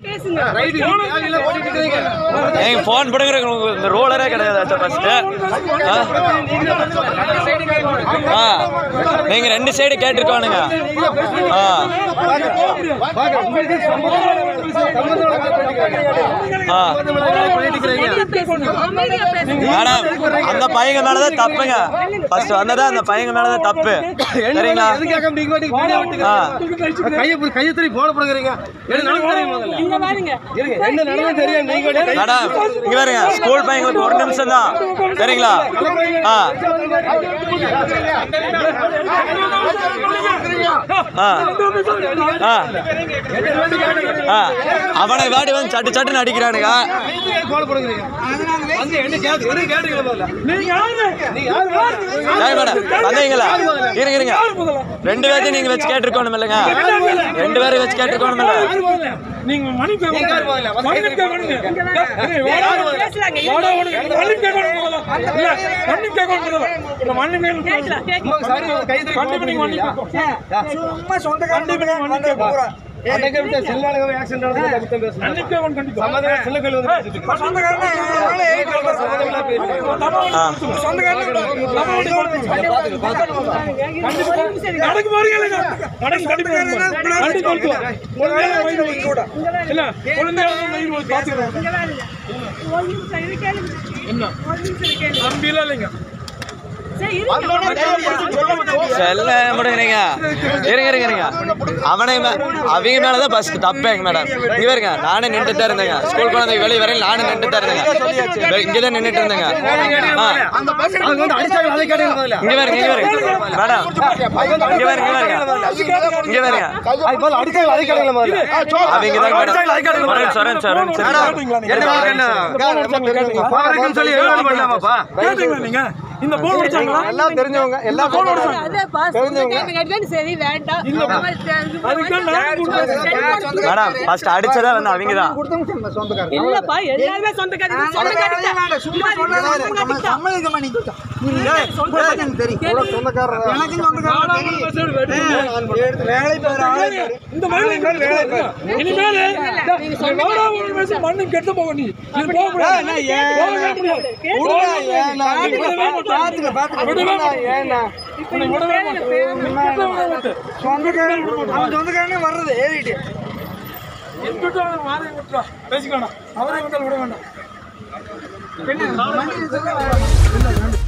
பேசுங்க நீங்க ஃபோன் பண்ணுங்கிற இந்த ரோலரே கிடையாது ஃபர்ஸ்ட் ஆ நீங்க ரெண்டு சைடு கேட்டிருக்கோனுங்க ஆ ஆ அமைதியா பேசுங்க அமைதியா பேசுங்க மேடம் அந்த பையங்க மேலதான் தப்புங்க ஃபர்ஸ்ட் வந்ததா அந்த பையங்க மேலதான் தப்பு சரிங்களா ஆ கையத்தறி போன போடுங்கிறீங்க என்ன நடந்து தெரியும் முதல்ல இங்க பாருங்க இருங்க, என்ன நடந்து தெரியும் நீங்க வந்து கை- மேடம் இங்க பாருங்க ஸ்கூல் பையங்களுக்கு ஒரு நிமிஷம் தான் சரிங்களா ஆ ஆ ஆ ஆ அவனை வாடி வந்து சட்டு சட்டுன்னு அடிக்கிறானுங்க கையத்தறி போன போடுங்கிறீங்க வந்து என்ன கேட்டு என்ன கேட்டீங்க முதல்ல நீங்க யாரு நீங்க யாரு ஏய் மேடம் வந்தீங்களா இருங்க இருங்க ரெண்டு பேர்த்தையும் நீங்க வச்சு கேட்டிருக்கணும் இல்லைங்க ரெண்டு பேரும் வச்சு கேட்டிருக்கணும் இல்ல நீங்க மணி பே நீங்க யாரு முதல்ல? வந்து மணி பே பண்ணுங்க ஏய், வாடா, வாடா. பேசுறாங்க வாடா, வாடா. மணி பே பண்ணுங்க முதல்ல. இல்ல, மணி பே பண்ணுங்க முதல்ல. இந்த மணி பே பண்ணுங்க. கேட்கலாம் கேட்கலாம் சும்மா சாரி கையத்தறி போன கண்டிப்பா நீங்க மணி போடுங்கிறீங்க பே பண்ணுங்க. கண்டிப்பா நீங்க மணி பே பண்ணுங்க. அன்னைக்கு விட்ட செல்வாளுங்க ஆக்சிடென்ட் நடந்து கவிதம் மணி பேசுறாங்க பே பண்ணுங்க கண்டிப்பா. சம்மதம் சின்ன கோயில் வந்து பேசிட்டு இருக்கு. சம்மதம்லாம் பேசுறாங்க. ஆ நடக்கு பாருங்க இல்லைங்க. நடக்கு கண்டிப்பா பாருங்க. கண்டிப்பா இருக்கு. குழந்தைகளை வயிறு வலி கூட. இல்ல, குழந்தைகளை வயிறு வலி பாத்துக்கிறோம். ஒரு நிமிஷம் இது கேளுங்க என்ன? ஒரு நிமிஷம் இது கேளுங்க நம்பிலாம் இல்லைங்க. சரி இருங்க செல்ல முடியுறீங்க இருங்க இருங்க இருங்க அவனை மே- அவங்க மேலதான் ஃபர்ஸ்ட் தப்பேங்க மேடம் இவருங்க நானே நின்றுட்டு தான் இருந்தேங்க ஸ்கூல் குழந்தை வெளியே வரையும் நானும் நின்றுட்டு தான் இருந்தேங்க இங்கே தான் நின்றுட்டு இருந்தேங்க ஆ அவங்க வந்து அடிச்சாங்க அதை கேட்டீங்க முதல்ல இங்க பாருங்க இங்க பாருங்க மேடம் இங்க பாருங்க இங்க பாருங்க இங்க பாருங்க அது முதல்ல அடிச்சாங்க அதை கேட்டீங்க முதல்ல அவங்க தான் மேடம் சரண் சரண் சரண் என்ன என்ன பாருங்கன்னு சொல்லி எழுதி பண்ணலாமாப்பா கேட்டீங்களா நீங்க? இந்த போன் அடிச்சாங்களா? எல்லாம் தெரிஞ்சவங்க எல்லாம் அதே பாஸ் கேட்டீங்க சரி வேண்டாம் அதுக்கு நான் கொடுத்தேன். மேடம் ஃபர்ஸ்ட் அடிச்சதே வந்து அவங்க தான் இல்லப்பா எல்லாருமே சொந்தக்காரங்க சொந்தக்காரங்க சும்மா இந்த மாதிரி இனிமேல் இந்த வாடா ஒரு நிமிஷம் மண்ணு கெட்டு போக நீ இது போக கூடாது. போகவே முடியாது. விடவே மாட்டேன். விடவே மாட்டேன். உன்னை விடவே மாட்டேன். விடவே மாட்டேன். எங்கிட்ட அவனை மாறி விட்டுறா. பேசிக்கலாம் அவரை விட்டால் விட வேண்டாம்